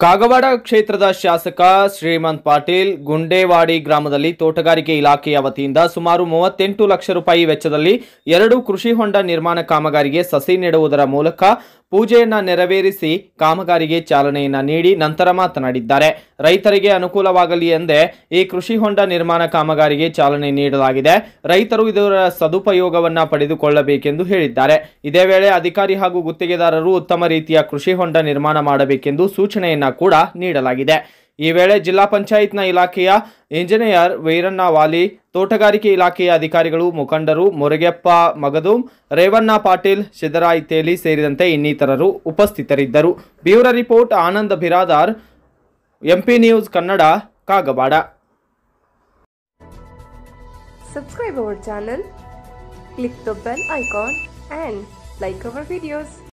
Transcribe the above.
ಕಾಗವಾಡ ಕ್ಷೇತ್ರದ ಶಾಸಕ ಶ್ರೀಮಂತ್ ಪಾಟೀಲ್ ಗುಂಡೇವಾಡಿ ಗ್ರಾಮದಲ್ಲಿ ತೋಟಗಾರಿಕೆ ಇಲಾಖೆಯ ವತಿಯಿಂದ ಸುಮಾರು ಮೂವತ್ತೆಂಟು ಲಕ್ಷ ರೂಪಾಯಿ ವೆಚ್ಚದಲ್ಲಿ ಎರಡು ಕೃಷಿ ಹೊಂಡ ನಿರ್ಮಾಣ ಕಾಮಗಾರಿಗೆ ಸಸಿ ನೆಡುವುದರ ಮೂಲಕ ಪೂಜೆಯನ್ನ ನೆರವೇರಿಸಿ ಕಾಮಗಾರಿಗೆ ಚಾಲನೆಯನ್ನ ನೀಡಿ ನಂತರ ಮಾತನಾಡಿದ್ದಾರೆ ರೈತರಿಗೆ ಅನುಕೂಲವಾಗಲಿ ಎಂದೇ ಈ ಕೃಷಿ ಹೊಂಡ ನಿರ್ಮಾಣ ಕಾಮಗಾರಿಗೆ ಚಾಲನೆ ನೀಡಲಾಗಿದೆ ರೈತರು ಇದರ ಸದುಪಯೋಗವನ್ನ ಪಡೆದುಕೊಳ್ಳಬೇಕೆಂದು ಹೇಳಿದ್ದಾರೆ ಇದೇ ವೇಳೆ ಅಧಿಕಾರಿ ಹಾಗೂ ಗುತ್ತಿಗೆದಾರರು ಉತ್ತಮ ರೀತಿಯ ಕೃಷಿ ಹೊಂಡ ನಿರ್ಮಾಣ ಮಾಡಬೇಕೆಂದು ಸೂಚನೆಯನ್ನ ಕೂಡ ನೀಡಲಾಗಿದೆ ಈ ವೇಳೆ ಜಿಲ್ಲಾ ಪಂಚಾಯತ್ನ ಇಲಾಖೆಯ ಇಂಜಿನಿಯರ್ ವೀರಣ್ಣ ವಾಲಿ ತೋಟಗಾರಿಕೆ ಇಲಾಖೆಯ ಅಧಿಕಾರಿಗಳು ಮುಖಂಡರು ಮುರುಗೆಪ್ಪ ಮಗದೂಮ್ ರೇವಣ್ಣ ಪಾಟೀಲ್ ಸಿದ್ದರಾಯ್ ತೇಲಿ ಸೇರಿದಂತೆ ಇನ್ನಿತರರು ಉಪಸ್ಥಿತರಿದ್ದರು bureau report Anand Biradar MP news Kannada Kagawad Subscribe our channel, click the bell icon and like our videos.